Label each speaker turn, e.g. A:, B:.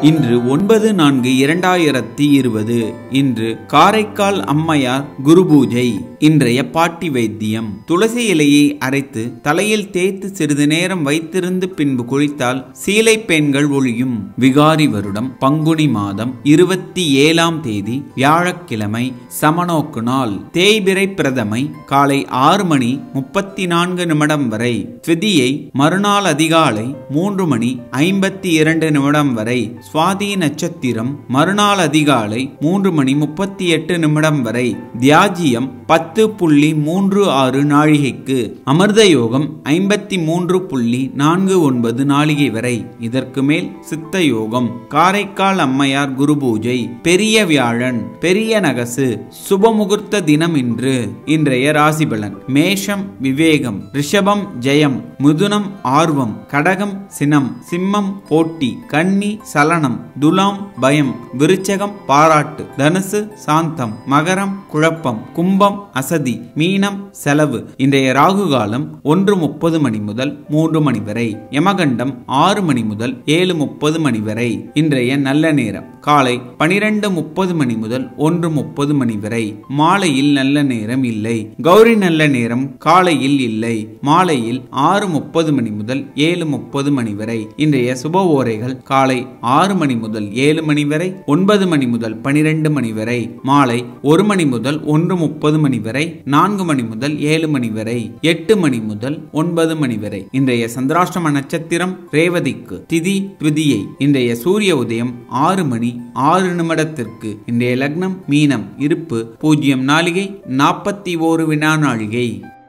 A: இன்று ஒன்பது நான்கு இரண்டாயிரத்தி இருபது இன்று காரைக்கால் அம்மையார் குரு பூஜை இன்றைய பாட்டி வைத்தியம் துளசி இலையை அரைத்து தலையில் தேய்த்து சிறிது நேரம் வைத்திருந்து பின்பு குளித்தால் சீலை பெண்கள் ஒழியும் விகாரி வருடம் பங்குனி மாதம் இருபத்தி ஏழாம் தேதி வியாழக்கிழமை சமநோக்கு நாள் தேய்பிரை பிரதமை காலை ஆறு மணி முப்பத்தி நான்கு நிமிடம் வரை திதியை மறுநாள் அதிகாலை மூன்று மணி ஐம்பத்தி இரண்டு நிமிடம் வரை சுவாதி நட்சத்திரம் மறுநாள் அதிகாலை மூன்று மணி முப்பத்தி எட்டு நிமிடம் வரை தியாஜியம் பத்து புள்ளி மூன்று ஆறு நாழிகைக்கு அமிர்த யோகம் ஐம்பத்தி மூன்று புள்ளி நான்கு ஒன்பது நாளிகை வரை இதற்கு மேல் சித்த யோகம் காரைக்கால் அம்மையார் குரு பூஜை பெரிய வியாழன் பெரிய நகசு சுபமுகூர்த்த தினம் இன்று இன்றைய ராசிபலன் மேஷம் விவேகம் ரிஷபம் ஜெயம் மிதுனம் ஆர்வம் கடகம் சினம் சிம்மம் போட்டி கன்னி சலனம் துலாம் பயம் விருச்சகம் பாராட்டு தனுசு சாந்தம் மகரம் குழப்பம் கும்பம் அசதி மீனம் செலவு இன்றைய ராகு காலம் ஒன்று முப்பது மணி முதல் மூன்று மணி வரை யமகண்டம் ஆறு மணி முதல் ஏழு முப்பது மணி வரை இன்றைய நல்ல நேரம் காலை பனிரெண்டு முப்பது மணி முதல் ஒன்று முப்பது மணி வரை மாலையில் நல்ல நேரம் இல்லை கௌரி நல்ல நேரம் காலையில் இல்லை மாலையில் ஆறு முப்பது மணி முதல் ஏழு முப்பது மணி வரை இன்றைய சுப ஓரைகள் காலை ஆறு மணி முதல் ஏழு மணி வரை ஒன்பது மணி முதல் பனிரெண்டு மணி வரை மாலை ஒரு மணி முதல் ஒன்று முப்பது மணி வரை நான்கு மணி முதல் ஏழு மணி வரை எட்டு மணி முதல் ஒன்பது மணி வரை இன்றைய சந்திராஷ்டம நட்சத்திரம் ரேவதிக்கு திதி துதியை இன்றைய சூரிய உதயம் ஆறு மணி ஆறு நிமிடத்திற்கு இன்றைய லக்னம் மீனம் இருப்பு பூஜ்ஜியம் நாளிகை நாற்பத்தி ஓரு வினா நாழிகை